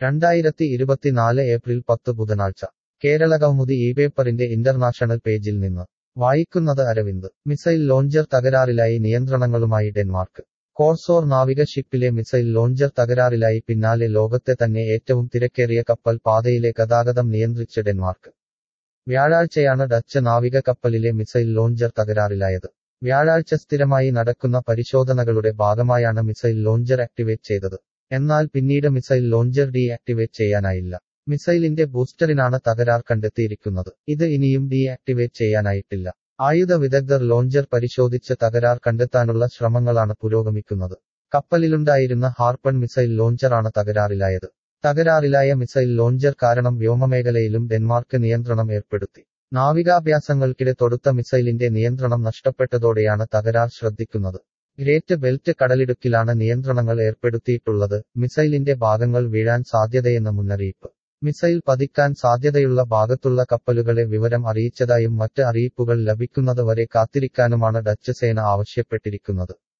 രണ്ടായിരത്തി ഇരുപത്തിനാല് ഏപ്രിൽ പത്ത് ബുധനാഴ്ച കേരള കൗമുദി ഈ പേപ്പറിന്റെ ഇന്റർനാഷണൽ പേജിൽ നിന്ന് വായിക്കുന്നത് അരവിന്ദ് മിസൈൽ ലോഞ്ചർ തകരാറിലായി നിയന്ത്രണങ്ങളുമായി ഡെൻമാർക്ക് കോർസോർ നാവിക ഷിപ്പിലെ മിസൈൽ ലോഞ്ചർ തകരാറിലായി പിന്നാലെ ലോകത്തെ തന്നെ ഏറ്റവും തിരക്കേറിയ കപ്പൽ പാതയിലെ ഗതാഗതം നിയന്ത്രിച്ച് ഡെൻമാർക്ക് വ്യാഴാഴ്ചയാണ് ഡച്ച് നാവിക കപ്പലിലെ മിസൈൽ ലോഞ്ചർ തകരാറിലായത് വ്യാഴാഴ്ച സ്ഥിരമായി നടക്കുന്ന പരിശോധനകളുടെ ഭാഗമായാണ് മിസൈൽ ലോഞ്ചർ ആക്ടിവേറ്റ് ചെയ്തത് എന്നാൽ പിന്നീട് മിസൈൽ ലോഞ്ചർ ഡീ ആക്ടിവേറ്റ് ചെയ്യാനായില്ല മിസൈലിന്റെ ബൂസ്റ്ററിനാണ് തകരാർ കണ്ടെത്തിയിരിക്കുന്നത് ഇത് ഇനിയും ഡീ ആക്ടിവേറ്റ് ചെയ്യാനായിട്ടില്ല ആയുധ വിദഗ്ധർ ലോഞ്ചർ പരിശോധിച്ച് തകരാർ കണ്ടെത്താനുള്ള ശ്രമങ്ങളാണ് പുരോഗമിക്കുന്നത് കപ്പലിലുണ്ടായിരുന്ന ഹാർപ്പൺ മിസൈൽ ലോഞ്ചറാണ് തകരാറിലായത് തകരാറിലായ മിസൈൽ ലോഞ്ചർ കാരണം വ്യോമമേഖലയിലും ഡെൻമാർക്ക് നിയന്ത്രണം ഏർപ്പെടുത്തി നാവികാഭ്യാസങ്ങൾക്കിടെ തൊടുത്ത മിസൈലിന്റെ നിയന്ത്രണം നഷ്ടപ്പെട്ടതോടെയാണ് തകരാർ ശ്രദ്ധിക്കുന്നത് ഗ്രേറ്റ് ബെൽറ്റ് കടലിടുക്കിലാണ് നിയന്ത്രണങ്ങൾ ഏർപ്പെടുത്തിയിട്ടുള്ളത് മിസൈലിന്റെ ഭാഗങ്ങൾ വീഴാൻ സാധ്യതയെന്ന മുന്നറിയിപ്പ് മിസൈൽ പതിക്കാൻ സാധ്യതയുള്ള ഭാഗത്തുള്ള കപ്പലുകളെ വിവരം അറിയിച്ചതായും മറ്റ് അറിയിപ്പുകൾ ലഭിക്കുന്നതുവരെ കാത്തിരിക്കാനുമാണ് ഡച്ച് സേന ആവശ്യപ്പെട്ടിരിക്കുന്നത്